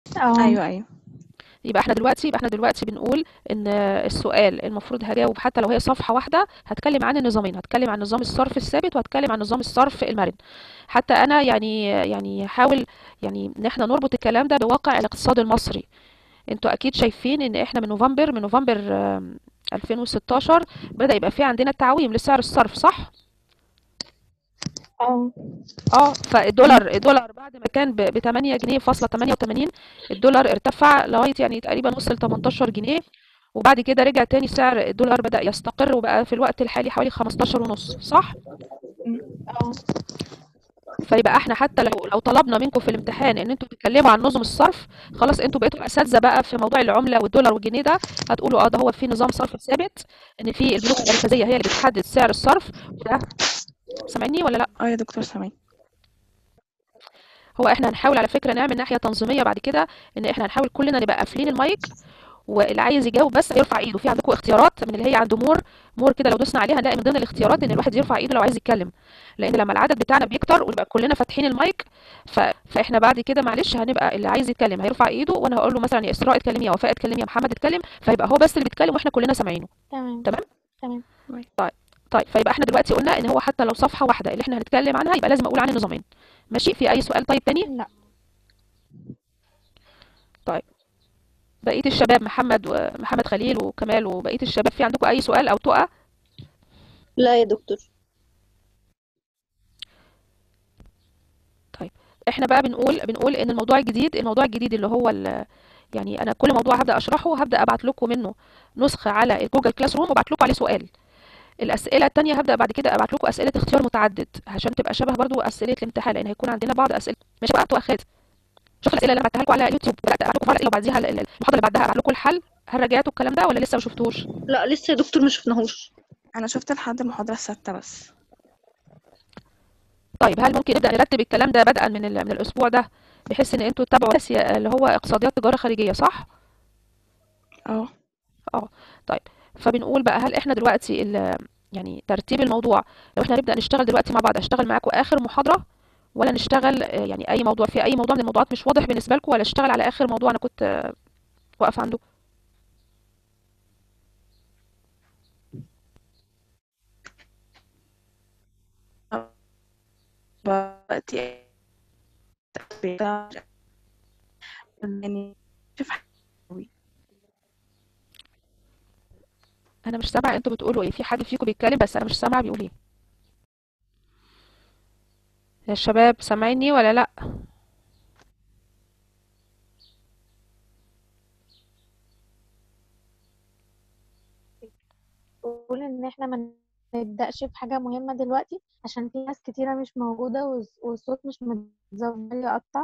اه ايوه ايوه يبقى احنا دلوقتي يبقى احنا دلوقتي بنقول ان السؤال المفروض هجاوب حتى لو هي صفحة واحدة هتكلم عن النظامين هتكلم عن نظام الصرف الثابت وهتكلم عن نظام الصرف المرن حتى انا يعني يعني حاول يعني ان احنا نربط الكلام ده بواقع الاقتصاد المصري انتوا اكيد شايفين ان احنا من نوفمبر من نوفمبر آم، 2016 بدأ يبقى في عندنا التعويم لسعر الصرف صح اه اه فالدولار الدولار بعد ما كان ب 8 جنيه فاصلة 88 الدولار ارتفع لغاية يعني تقريبا وصل 18 جنيه وبعد كده رجع تاني سعر الدولار بدأ يستقر وبقى في الوقت الحالي حوالي 15 ونص صح؟ اه فيبقى احنا حتى لو لو طلبنا منكم في الامتحان ان انتوا تتكلموا عن نظم الصرف خلاص انتوا بقيتوا اساتذه بقى في موضوع العمله والدولار والجنيه ده هتقولوا اه ده هو في نظام صرف ثابت ان في البنوك المركزيه هي اللي بتحدد سعر الصرف وده سامعني ولا لا؟ اه يا دكتور سامعين هو احنا هنحاول على فكرة نعمل ناحية تنظيمية بعد كده ان احنا هنحاول كلنا نبقى قافلين المايك واللي عايز يجاوب بس يرفع ايده في عندكم اختيارات من اللي هي عند مور مور كده لو دوسنا عليها هنلاقي من ضمن الاختيارات ان الواحد يرفع ايده لو عايز يتكلم لان لما العدد بتاعنا بيكتر ونبقى كلنا فاتحين المايك ف... فاحنا بعد كده معلش هنبقى اللي عايز يتكلم هيرفع ايده وانا هقول له مثلا يا اسراء اتكلمي يا وفاء اتكلمي يا محمد اتكلم فيبقى هو بس اللي بيتكلم واحنا كلنا سامعينه تمام تمام تمام طيب طيب فيبقى احنا دلوقتي قلنا ان هو حتى لو صفحة واحدة اللي احنا هنتكلم عنها يبقى لازم اقول عن النظامين ماشي في اي سؤال طيب تاني لا طيب بقية الشباب محمد ومحمد خليل وكمال وبقية الشباب في عندكم أي سؤال أو تقى لا يا دكتور طيب احنا بقى بنقول بنقول ان الموضوع الجديد الموضوع الجديد اللي هو ال- يعني انا كل موضوع هبدأ اشرحه هبدأ ابعت لكم منه نسخة على الجوجل كلاس روم وابعت لكم عليه سؤال الأسئلة التانية هبدأ بعد كده ابعت لكم أسئلة اختيار متعدد عشان تبقى شبه برضو أسئلة الامتحان لأن هيكون عندنا بعض أسئلة ماشي بقى تقى خالد شوف الأسئلة اللي انا بعتها لكم على يوتيوب بدأت ابعت لكم فرق لو بعديها ال- ال- المحاضرة اللي بعدها ابعت لكم الحل هل راجعتوا الكلام ده ولا لسه ما شفتوش لا لسه يا دكتور ما شفناهوش انا شفت لحد المحاضرة السادسة بس طيب هل ممكن نبدأ نرتب الكلام ده بدءا من ال- من الأسبوع ده بحيث ان انتوا تتابعوا بس اللي هو اقتصاديات تجارة خارجية صح؟ اه اه طيب فبنقول بقى هل احنا دلوقتي ال- يعني ترتيب الموضوع لو احنا نبدأ نشتغل دلوقتي مع بعض اشتغل معاكم آخر محاضرة ولا نشتغل آه، يعني أي موضوع في أي موضوع من الموضوعات مش واضح بالنسبة لكم ولا اشتغل على آخر موضوع أنا كنت آه، واقفة عنده دلوقتي يعني شوف أنا مش سامعة انتوا بتقولوا ايه في حد فيكم بيتكلم بس أنا مش سامعة بيقول ايه يا شباب سامعيني ولا لأ بقول ان احنا ما نبدأش في حاجة مهمة دلوقتي عشان في ناس كتيرة مش موجودة والص- والصوت مش متظبط يقطع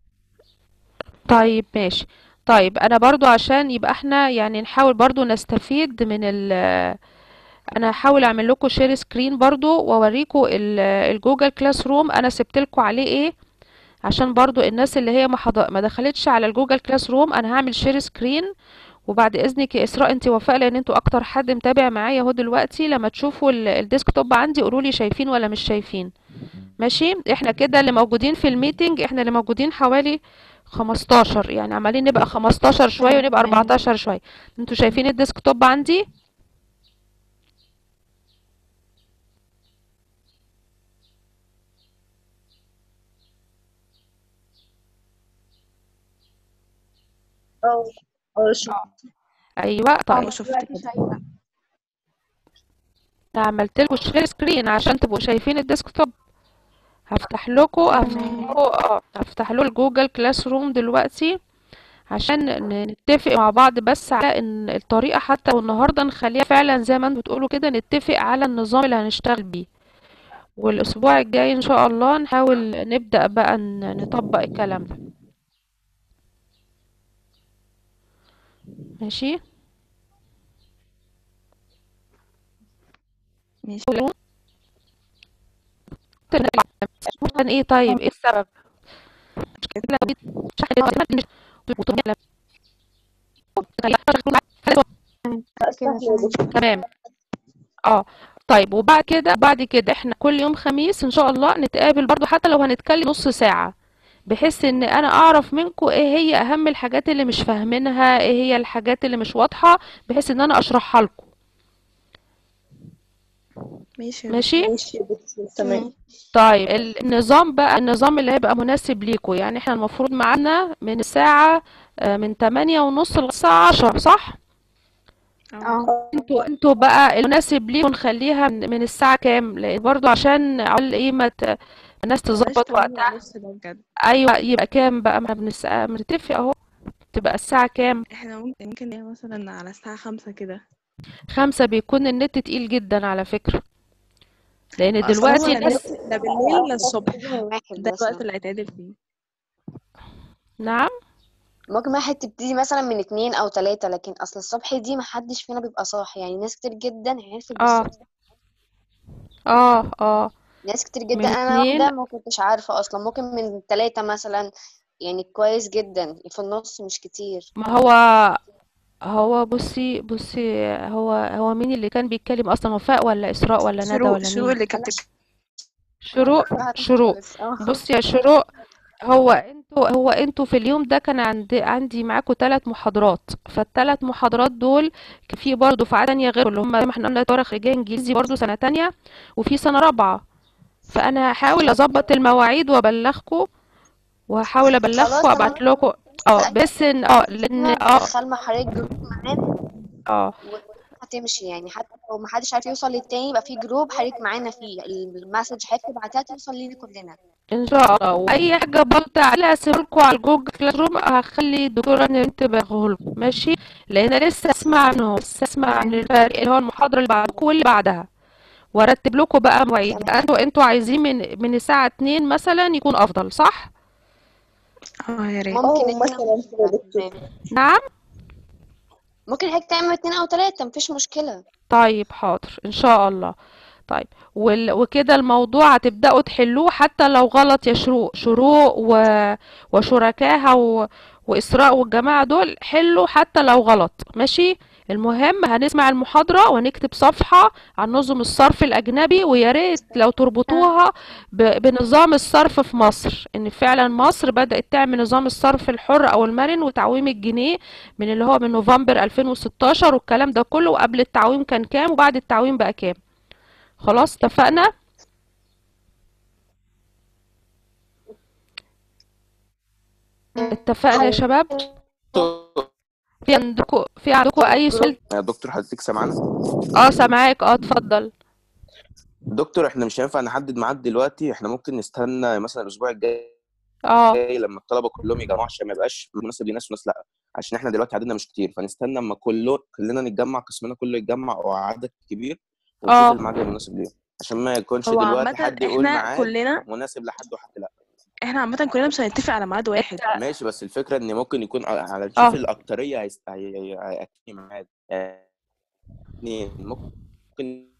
طيب ماشي طيب انا برضو عشان يبقى احنا يعني نحاول برضو نستفيد من ال انا هحاول اعمل لكم شير سكرين برضو واوريكم ال- الجوجل كلاس روم انا سبت لكم عليه ايه عشان برضو الناس اللي هي ما حض... ما دخلتش على الجوجل كلاس روم انا هعمل شير سكرين وبعد اذنك يا اسراء انت وفاء لان انتوا اكتر حد متابع معايا اهو دلوقتي لما تشوفوا ال- الديسكتوب عندي قولوا لي شايفين ولا مش شايفين ماشي احنا كده اللي موجودين في الميتنج احنا اللي موجودين حوالي 15 يعني عمالين نبقى 15 شوية ونبقى تمام 14 شوية انتوا شايفين الديسكتوب عندي اه اه شوف ايوه اه طيب اه شفت دلوقتي كده شايفة انا عملت لكم شير سكرين عشان تبقوا شايفين الديسكتوب هفتح لكم هفتح تمام لكم اه هفتح له الجوجل كلاس روم دلوقتي عشان ن- نتفق مع بعض بس على ان الطريقة حتى والنهاردة نخليها فعلا زي ما انتوا بتقولوا كده نتفق على النظام اللي هنشتغل بيه والاسبوع الجاي ان شاء الله نحاول نبدأ بقى ن- نطبق الكلام ده ماشي ماشي كان ايه طيب ايه السبب كده شرح للمعلومات مش وطبيعي تمام لا كده سهل يا تمام دكتور تمام اه طيب وبعد كده بعد كده احنا كل يوم خميس ان شاء الله نتقابل برضو حتى لو هنتكلم نص ساعة بحيث ان انا اعرف منكم ايه هي اهم الحاجات اللي مش فاهمينها ايه هي الحاجات اللي مش واضحة بحيث ان انا اشرحها لكم ماشي يا ماشي ماشي يا دكتور تمام طيب ال- النظام بقى النظام اللي هيبقى مناسب ليكم يعني احنا المفروض معانا من الساعة آه، من تمانية ونص لغاية الساعة عشرة صح؟ اه اه انتوا انتوا بقى المناسب ليكم نخليها من, من الساعة كام؟ لأن برضو عشان عقبال ايه ما ت- الناس بلاش تظبط تمانية وقتها ونص ده بجد ايوه يبقى كام بقى ما بنس... بنتفق اهو تبقى الساعة كام؟ احنا ممكن ممكن نلاقيها مثلا على الساعة خمسة كده خمسة بيكون النت تقيل جدا على فكرة لأن اصل هو دلوقتي لا الناس النت لا بالليل لا الصبح واحد ده الوقت مثلا اللي هيتعدل فيه نعم ممكن واحد تبتدي مثلا من اتنين او تلاتة لكن اصل الصبح دي محدش فينا بيبقى صاحي يعني ناس كتير جدا عرفت اه بالصدفة اه اه ناس كتير من جدا انا اتنين واحدة ما كنتش عارفة اصلا ممكن من تلاتة مثلا يعني كويس جدا في النص مش كتير ما هو هو بصي بصي هو هو مين اللي كان بيتكلم اصلا وفاء ولا اسراء ولا ندى شروق ولا شروق مين اللي كانت انا شروق شفتها شروق خالص اه بصي يا شروق هو انتوا هو انتوا في اليوم ده كان عندي عندي معاكم ثلاث محاضرات فالثلاث محاضرات دول كان في برضه دفعات تانية غير اللي هم زي ما احنا قلنا ورق خارجية انجليزي برضه سنة تانية وفي سنة رابعة فانا هحاول اظبط المواعيد وابلغكم وهحاول ابلغكم خلاص انا وابعت لكم اه بس ان اه لان اه ندخل مع حضرتك جروب معانا اه هتمشي يعني حتى لو محدش عارف يوصل للتاني يبقى في جروب حضرتك معانا فيه المسج حضرتك تبعتها توصل لينا كلنا ان شاء الله واي حاجه برضه تعالى اسيبلكوا على الجوجل كلاس روم هخلي الدكتوره ان تبلغه لكم ماشي لان أنا لسه اسمع عنه لسه اسمع عن الفرق اللي هو المحاضره اللي بعدكم واللي بعدها وارتب لكم بقى مواعيد تمام انتوا انتوا عايزين من من الساعه 2 مثلا يكون افضل صح اه يا ريت ممكن اه اتنين مثلا او كده يا تلاتة دكتور تمام نعم ممكن حضرتك تعمل اتنين او تلاتة مفيش مشكلة طيب حاضر ان شاء الله طيب وال... وكده الموضوع هتبدأوا تحلوه حتى لو غلط يا شروق شروق و... وشركاها و... وإسراء والجماعة دول حلوا حتى لو غلط ماشي المهم هنسمع المحاضرة وهنكتب صفحة عن نظم الصرف الأجنبي ويا ريت لو تربطوها ب... بنظام الصرف في مصر إن فعلا مصر بدأت تعمل نظام الصرف الحر أو المرن وتعويم الجنيه من اللي هو من نوفمبر 2016 والكلام ده كله وقبل التعويم كان كام وبعد التعويم بقى كام خلاص اتفقنا اتفقنا يا شباب في عندكم في عندكم اي سؤال يا دكتور حضرتك سامعانا اه سامعاك اه اتفضل دكتور احنا مش هينفع نحدد ميعاد دلوقتي احنا ممكن نستنى مثلا الاسبوع الجاي اه لما الطلبه كلهم يجمعوا عشان ما يبقاش مناسب لناس وناس لا عشان احنا دلوقتي عددنا مش كتير فنستنى اما كله كلنا نتجمع قسمنا كله يتجمع او عدد كبير ونشوف اه الميعاد المناسب ليهم عشان ما يكونش هو دلوقتي عامة حد يقول احنا ميعاد كلنا مناسب لحد وحد لا احنا عامة كلنا مش هنتفق على ميعاد واحد ماشي بس الفكره ان ممكن يكون على على نشوف اه الاكتريه هيست- هي- هي- هيأكدني ميعاد آه، اتنين ممكن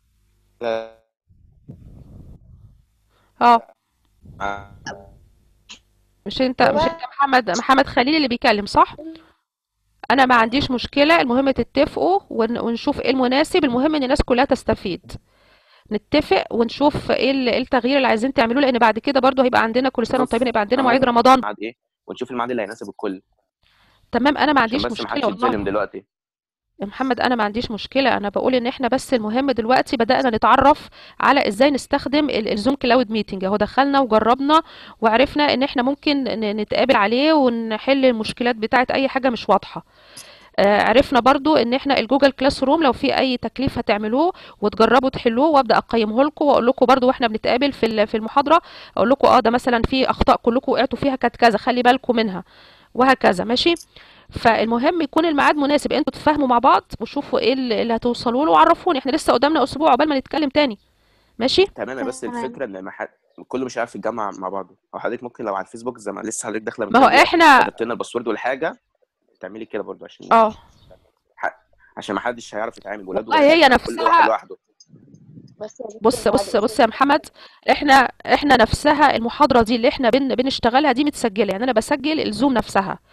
اه آه، مش انت مش انت محمد محمد خليل اللي بيكلم صح انا ما عنديش مشكلة المهم تتفقوا ون- ونشوف ايه المناسب المهم ان الناس كلها تستفيد نتفق ونشوف ايه ال- إيه التغيير اللي عايزين تعملوه لان بعد كده برضو هيبقى عندنا كل سنة وانتم نشوف طيبين يبقى عندنا اه مواعيد رمضان ميعاد ايه ونشوف الميعاد اللي هيناسب الكل تمام انا ما عشان عنديش بس ما مشكلة حدش يتظلم والله دلوقتي يا محمد انا ما عنديش مشكله انا بقول ان احنا بس المهم دلوقتي بدانا نتعرف على ازاي نستخدم ال- الزوم كلاود ميتنج اهو دخلنا وجربنا وعرفنا ان احنا ممكن ن- نتقابل عليه ونحل المشكلات بتاعه اي حاجه مش واضحه آه، عرفنا برضو ان احنا الجوجل كلاس روم لو في اي تكليف هتعملوه وتجربوا تحلوه وابدا اقيمه لكم واقول لكم برضو واحنا بنتقابل في ال- في المحاضره اقول لكم اه ده مثلا في اخطاء كلكم وقعتوا فيها كانت كذا خلي بالكم منها وهكذا ماشي فالمهم يكون الميعاد مناسب انتوا تتفاهموا مع بعض وشوفوا ايه اللي اللي هتوصلوا له وعرفوني احنا لسه قدامنا اسبوع عقبال ما نتكلم تاني ماشي تمام بس تمام الفكره ان ما حد كله مش عارف يتجمع مع بعضه او حضرتك ممكن لو على الفيسبوك زي ما لسه حضرتك داخله من ما هو شويه احنا كتبت لنا الباسورد والحاجه تعملي كده برضو عشان اه ح- عشان ما حدش هيعرف يتعامل ولاده والله هي وبنات كل واحد نفسها لوحده بس يا دكتور بص بعد بص بص اذنك يا محمد احنا احنا نفسها المحاضره دي اللي احنا بن بنشتغلها دي متسجله يعني انا بسجل الزوم نفسها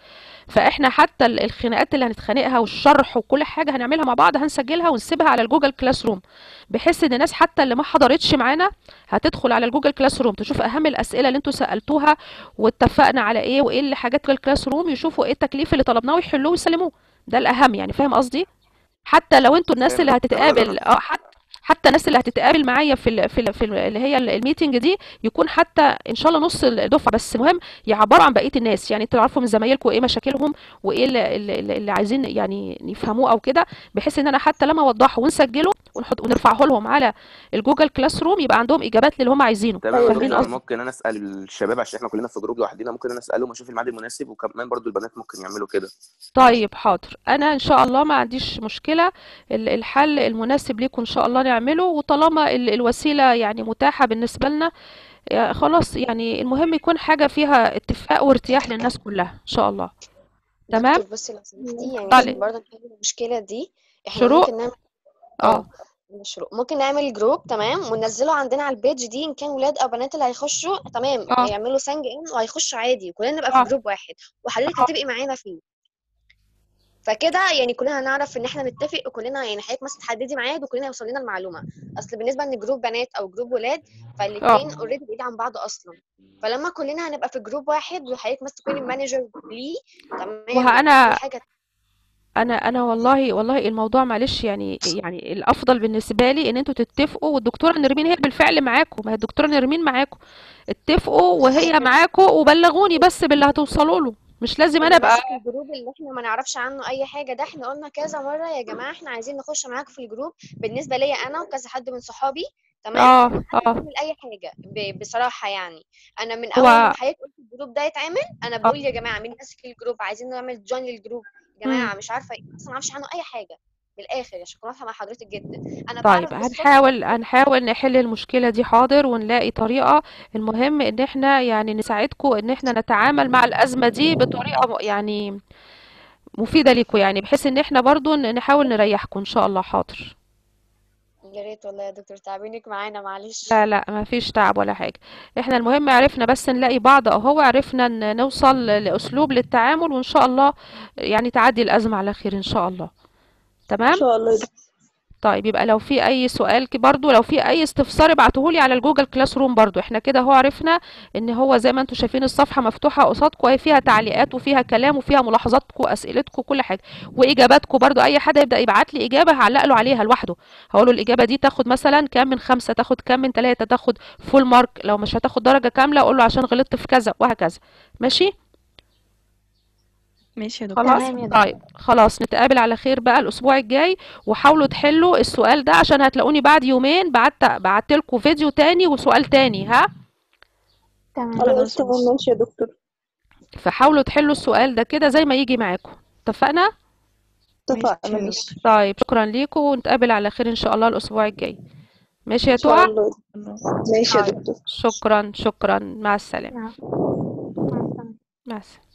فاحنا حتى ال- الخناقات اللي هنتخانقها والشرح وكل حاجه هنعملها مع بعض هنسجلها ونسيبها على الجوجل كلاس روم بحيث ان الناس حتى اللي ما حضرتش معانا هتدخل على الجوجل كلاس روم تشوف اهم الاسئله اللي انتوا سالتوها واتفقنا على ايه وايه اللي حاجات الكلاس روم يشوفوا ايه التكليف اللي طلبناه ويحلوه ويسلموه ده الاهم يعني فاهم قصدي حتى لو انتوا الناس اللي فاهم. هتتقابل اه حتى حتى الناس اللي هتتقابل معايا في ال في ال في ال اللي هي ال- الميتنج دي يكون حتى ان شاء الله نص الدفعه بس مهم يعبروا عن بقيه الناس يعني تعرفوا من زمايلكم ايه مشاكلهم وايه اللي, اللي, اللي عايزين يعني يفهموه او كده بحيث ان انا حتى لما اوضحه ونسجله ونحط ونرفعه لهم على الجوجل كلاس روم يبقى عندهم اجابات للي هم عايزينه تمام يا فاهمين دكتور قصدي ممكن انا اسال الشباب عشان احنا كلنا في جروب لوحدنا ممكن انا اسالهم اشوف الميعاد المناسب وكمان برضو البنات ممكن يعملوا كده طيب حاضر انا ان شاء الله ما عنديش مشكله ال- الحل المناسب ليكم ان شاء الله نعمله وطالما ال- الوسيله يعني متاحه بالنسبه لنا يا خلاص يعني المهم يكون حاجه فيها اتفاق وارتياح للناس كلها ان شاء الله تمام دكتور بس لو سمحتي يعني طيب. عشان برضه نحل المشكلة دي احنا شروق ممكن نعمل اه اه مشروع ممكن نعمل جروب تمام وننزله عندنا على البيج دي ان كان ولاد او بنات اللي هيخشوا تمام اه هيعملوا سنج ان وهيخشوا عادي كلنا نبقى اه في جروب واحد وحضرتك اه هتبقي معانا فيه فكده يعني كلنا هنعرف ان احنا نتفق وكلنا يعني حضرتك مثلا تحددي ميعاد وكلنا يوصل لنا المعلومه اصل بالنسبه ان جروب بنات او جروب ولاد اه فالاثنين اوريدي بعيد عن بعض اصلا فلما كلنا هنبقى في جروب واحد وحضرتك مثلا تكوني المانجر ليه تمام وها انا كل حاجه انا انا والله والله الموضوع معلش يعني يعني الافضل بالنسبه لي ان انتوا تتفقوا والدكتوره نرمين هي بالفعل معاكم ما هي الدكتوره نرمين معاكم اتفقوا وهي معاكم وبلغوني بس باللي هتوصلوا له مش لازم انا ابقى ونمسك الجروب اللي احنا ما نعرفش عنه اي حاجه ده احنا قلنا كذا مره يا جماعه احنا عايزين نخش معاكم في الجروب بالنسبه ليا انا وكذا حد من صحابي تمام اه انا اه بعمل اي حاجه ب- بصراحه يعني انا من هو اول ما حضرتك قلت الجروب ده يتعمل انا اه بقول يا جماعه مين ماسك الجروب عايزين نعمل جوين للجروب يا مم. جماعه مش عارفه ايه اصلا ما اعرفش عنه اي حاجه من الاخر عشان اكون واضحه مع حضرتك جدا انا طيب بعرف بالصدفه هنحاول هنحاول نحل المشكلة دي حاضر ونلاقي طريقة المهم ان احنا يعني نساعدكم ان احنا نتعامل مع الأزمة دي بطريقة م- يعني مفيدة ليكم يعني بحيث ان احنا برضو ن- نحاول نريحكم ان شاء الله حاضر يا ريت والله يا دكتور تعبينك معانا معلش لا لا ما فيش تعب ولا حاجة احنا المهم عرفنا بس نلاقي بعض اهو عرفنا ن- نوصل لأسلوب للتعامل وان شاء الله يعني تعدي الأزمة على خير ان شاء الله ان تمام شاء الله يا دكتور طيب يبقى لو في اي سؤال ك- برضو لو في اي استفسار ابعتوهولي على الجوجل كلاس روم برضو احنا كده هو عرفنا ان هو زي ما انتم شايفين الصفحة مفتوحة قصادكم وهي فيها تعليقات وفيها كلام وفيها ملاحظاتكم واسئلتكم كل حاجة واجاباتكم برضو اي حد يبدأ يبعت لي اجابة هعلق له عليها لوحده هقول له الاجابة دي تاخد مثلا كام من خمسة تاخد كام من ثلاثة تاخد فول مارك لو مش هتاخد درجة كاملة اقول له عشان غلطت في كذا وهكذا ماشي ماشي يا دكتور خلاص تمام يا دكتور طيب خلاص نتقابل على خير بقى الاسبوع الجاي وحاولوا تحلوا السؤال ده عشان هتلاقوني بعد يومين بعت بعت لكم فيديو تاني وسؤال تاني ها تمام خلاص خلاص تمام ماشي ماشي يا دكتور فحاولوا تحلوا السؤال ده كده زي ما يجي معاكم اتفقنا ماشي اتفقنا يا ماشي دكتور طيب شكرا ليكم ونتقابل على خير ان شاء الله الاسبوع الجاي ماشي يا ان شاء توعى الله الله ماشي يا طيب دكتور شكرا شكرا مع السلامة نعم مع السلامة مع السلامة